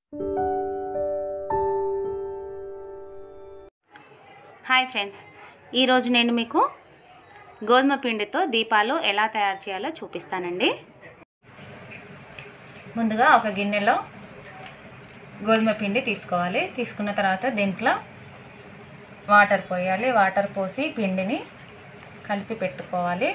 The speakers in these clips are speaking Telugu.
హాయ్ ఫ్రెండ్స్ ఈరోజు నేను మీకు గోధుమ పిండితో దీపాలు ఎలా తయారు చేయాలో చూపిస్తానండి ముందుగా ఒక గిన్నెలో గోధుమ పిండి తీసుకోవాలి తీసుకున్న తర్వాత దీంట్లో వాటర్ పోయాలి వాటర్ పోసి పిండిని కలిపి పెట్టుకోవాలి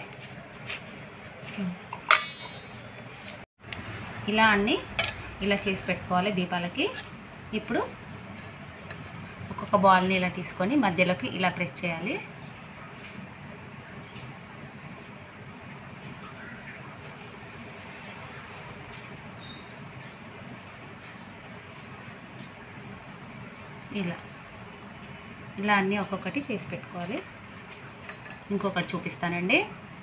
ఇలా అన్నీ ఇలా చేసి పెట్టుకోవాలి దీపాలకి ఇప్పుడు ఒక్కొక్క బాల్ని ఇలా తీసుకొని మధ్యలోకి ఇలా ప్రెస్ చేయాలి ఇలా ఇలా అన్నీ ఒక్కొక్కటి చేసి పెట్టుకోవాలి ఇంకొకటి చూపిస్తానండి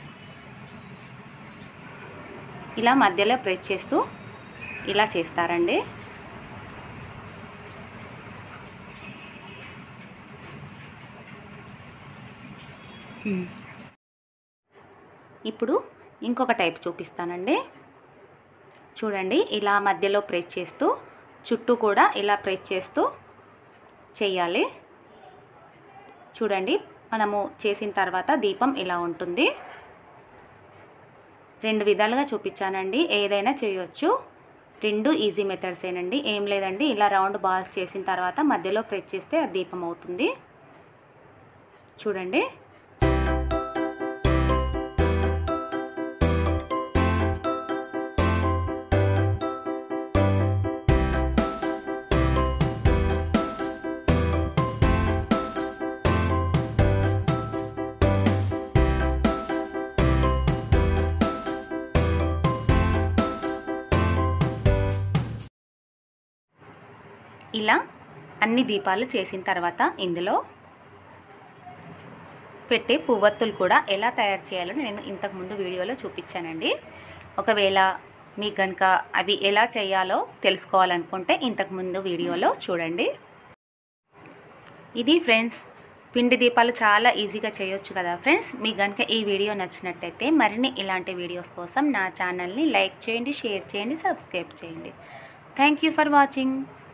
ఇలా మధ్యలో ప్రెస్ చేస్తూ ఇలా చేస్తారండి హ్మ్. ఇప్పుడు ఇంకొక టైప్ చూపిస్తానండి చూడండి ఇలా మధ్యలో ప్రెస్ చేస్తూ చుట్టూ కూడా ఇలా ప్రెస్ చేస్తూ చేయాలి చూడండి మనము చేసిన తర్వాత దీపం ఇలా ఉంటుంది రెండు విధాలుగా చూపించానండి ఏదైనా చేయొచ్చు రెండు ఈజీ మెథడ్సేనండి ఏం లేదండి ఇలా రౌండ్ బాల్స్ చేసిన తర్వాత మధ్యలో ప్రెస్ చేస్తే అది దీపం అవుతుంది చూడండి ఇలా అన్ని దీపాలు చేసిన తర్వాత ఇందులో పెట్టే పువ్వత్తులు కూడా ఎలా తయారు చేయాలో నేను ఇంతకుముందు వీడియోలో చూపించానండి ఒకవేళ మీకు కనుక అవి ఎలా చేయాలో తెలుసుకోవాలనుకుంటే ఇంతకుముందు వీడియోలో చూడండి ఇది ఫ్రెండ్స్ పిండి దీపాలు చాలా ఈజీగా చేయొచ్చు కదా ఫ్రెండ్స్ మీకు కనుక ఈ వీడియో నచ్చినట్టయితే మరిన్ని ఇలాంటి వీడియోస్ కోసం నా ఛానల్ని లైక్ చేయండి షేర్ చేయండి సబ్స్క్రైబ్ చేయండి థ్యాంక్ యూ ఫర్ వాచింగ్